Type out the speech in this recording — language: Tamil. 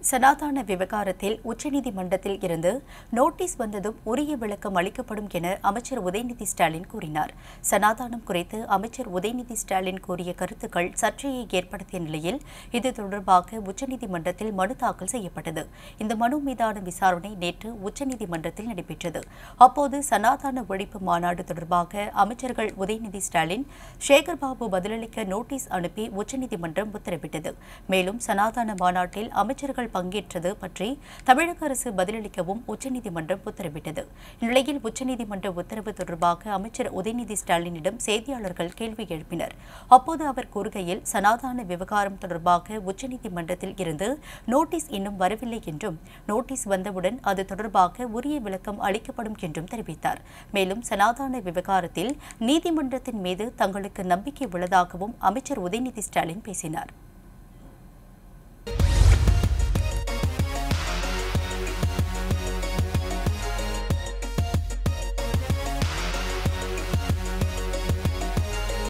சனாதான விவகாரத்தில் உச்சநீதிமன்றத்தில் இருந்து நோட்டீஸ் வந்ததும் உரிய விளக்கம் அளிக்கப்படும் என அமைச்சர் உதயநிதி ஸ்டாலின் கூறினார் சனாதானம் குறித்து அமைச்சர் உதயநிதி ஸ்டாலின் கூறிய கருத்துக்கள் சர்ச்சையை ஏற்படுத்திய நிலையில் இது தொடர்பாக உச்சநீதிமன்றத்தில் மனு தாக்கல் செய்யப்பட்டது இந்த மனு மீதான விசாரணை நேற்று உச்சநீதிமன்றத்தில் நடைபெற்றது அப்போது சனாதான ஒழிப்பு மாநாடு தொடர்பாக அமைச்சர்கள் உதயநிதி ஸ்டாலின் சேகர்பாபு பதிலளிக்க நோட்டீஸ் அனுப்பி உச்சநீதிமன்றம் உத்தரவிட்டது மேலும் சனாதான மாநாட்டில் அமைச்சர்கள் பங்கேற்றது பற்றி தமிழக அரசு பதிலளிக்கவும் உச்சநீதிமன்றம் உத்தரவிட்டது இந்நிலையில் உச்சநீதிமன்ற உத்தரவு தொடர்பாக அமைச்சர் உதயநிதி ஸ்டாலினிடம் செய்தியாளர்கள் கேள்வி எழுப்பினர் அப்போது அவர் கூறுகையில் சனாதான விவகாரம் தொடர்பாக உச்சநீதிமன்றத்தில் இருந்து நோட்டீஸ் இன்னும் வரவில்லை என்றும் நோட்டீஸ் வந்தவுடன் அது தொடர்பாக உரிய விளக்கம் அளிக்கப்படும் என்றும் தெரிவித்தார் மேலும் சனாதான விவகாரத்தில் நீதிமன்றத்தின் மீது தங்களுக்கு நம்பிக்கை உள்ளதாகவும் அமைச்சர் உதயநிதி ஸ்டாலின் பேசினார்